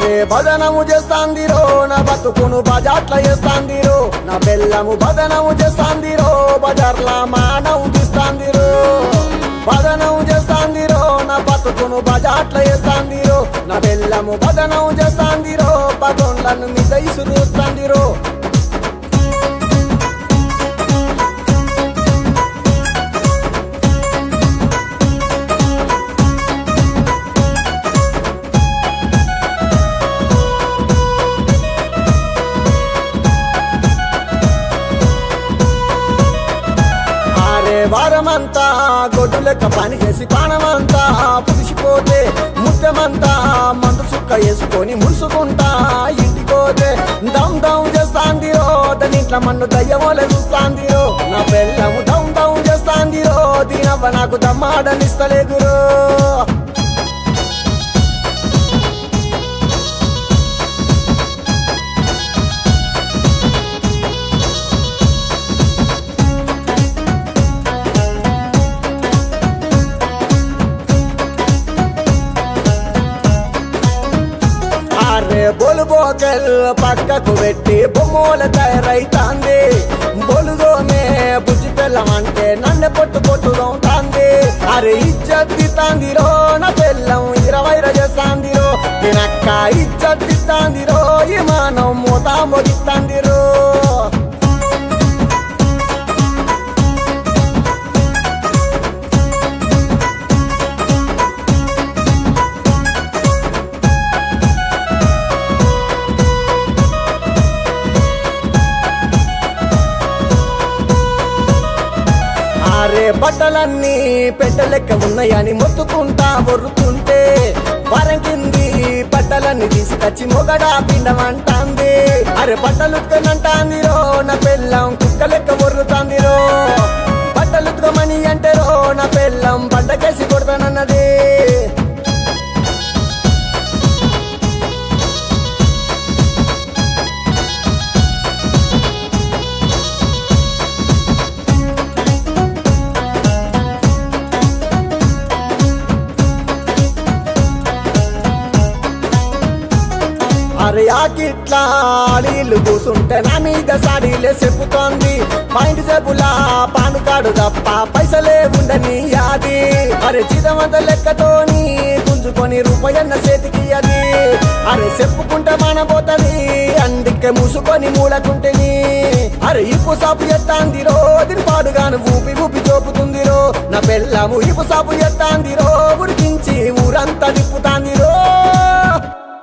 అరే బదనము చేస్తాందిరో నా బతుకును బజాట్ల చేస్తాందిరో నా బెల్లము బదనము చేస్తాందిరో బజార్ల మానవు తీస్తాందిరో బదనం చేస్తాందిరో నా బతుకును బజాట్ల చేస్తాందిరో నా బెల్లము బదనం చేస్తాందిరో పదొండ్లను మీద ఇసురుస్తాందిరో ఆరే వారమంతా గొడ్డు లెక్క పని చేసి పానమంతా పులిసిపోతే ముత్యమంతా మందు చుక్క వేసుకొని ముడుచుకుంటా ఇంటికోతే దమ్ దమ్ చేస్తాందిరో దాని ఇంట్లో మన్ను దయ్యమోలే చూస్తాందిరో నా బెల్లము దమ్ దమ్ చేస్తాందిరో దీనవ్వ నాకు దమ్మాడనిస్తలేదురో అరే బొలు బోకల్ పక్కకు పెట్టి బొమ్మల తయారైతాంది బొలుగోమే బుజ్జి పిల్లమంటే నన్ను పొట్టు పొట్టుదవుతాంది అరే ఇజ్జత్తితాందిరో నా పిల్లం ఇరవై చేస్తాందిరో తినక్క ఇజ్జత్తితాందిరో ఈ మానం మూతా మోగిస్తాందిరో అరే బట్టలన్నీ పెట్టలెక్క ఉన్నాయని మొత్తుకుంటా ఒర్రుతుంటే వరం కింది బట్టలన్నీ తీసుకొచ్చి మొగడా పిండమంటాంది అరే బట్టలు ఉతుకనంటాందిరో నా పెళ్ళం కుక్క లెక్క ఒర్రుతాందిరో బట్టలు ఉతుకమని అంటారో నా పెళ్ళం బండకేసి కొడతానన్నది అరే ఆకిట్లా నీళ్లు కూసుంటే నా మీద సాడీలే చెప్పుతోంది మైండ్ జబులా పాను కాడు తప్ప పైసలే ఉండని యాది అరే చిదమంత లెక్కతోని గుంజుకొని రూపాయన్న చేతికి అది అరే చెప్పుకుంటే మనపోతది అందుకే మూసుకొని మూలకుంటేని అరే ఇప్పు సాపు ఎత్తాందిరో దీని పాడుగాను ఊపి ఊపి చూపుతుందిరో నా పెళ్ళము ఇప్పు సాపు ఎత్తాందిరో